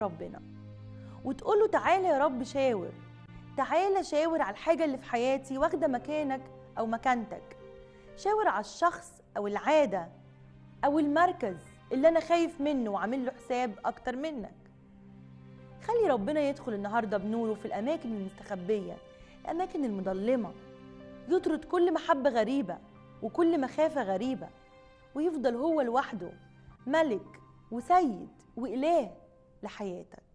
ربنا وتقول له تعالى يا رب شاور تعالى شاور على الحاجة اللي في حياتي واخدة مكانك أو مكانتك شاور على الشخص أو العادة أو المركز اللي أنا خايف منه وعامل له حساب أكتر منك خلي ربنا يدخل النهاردة بنوره في الأماكن المستخبية الأماكن المظلمة يطرد كل محبة غريبة وكل مخافة غريبة ويفضل هو لوحده ملك وسيد وإله لحياتك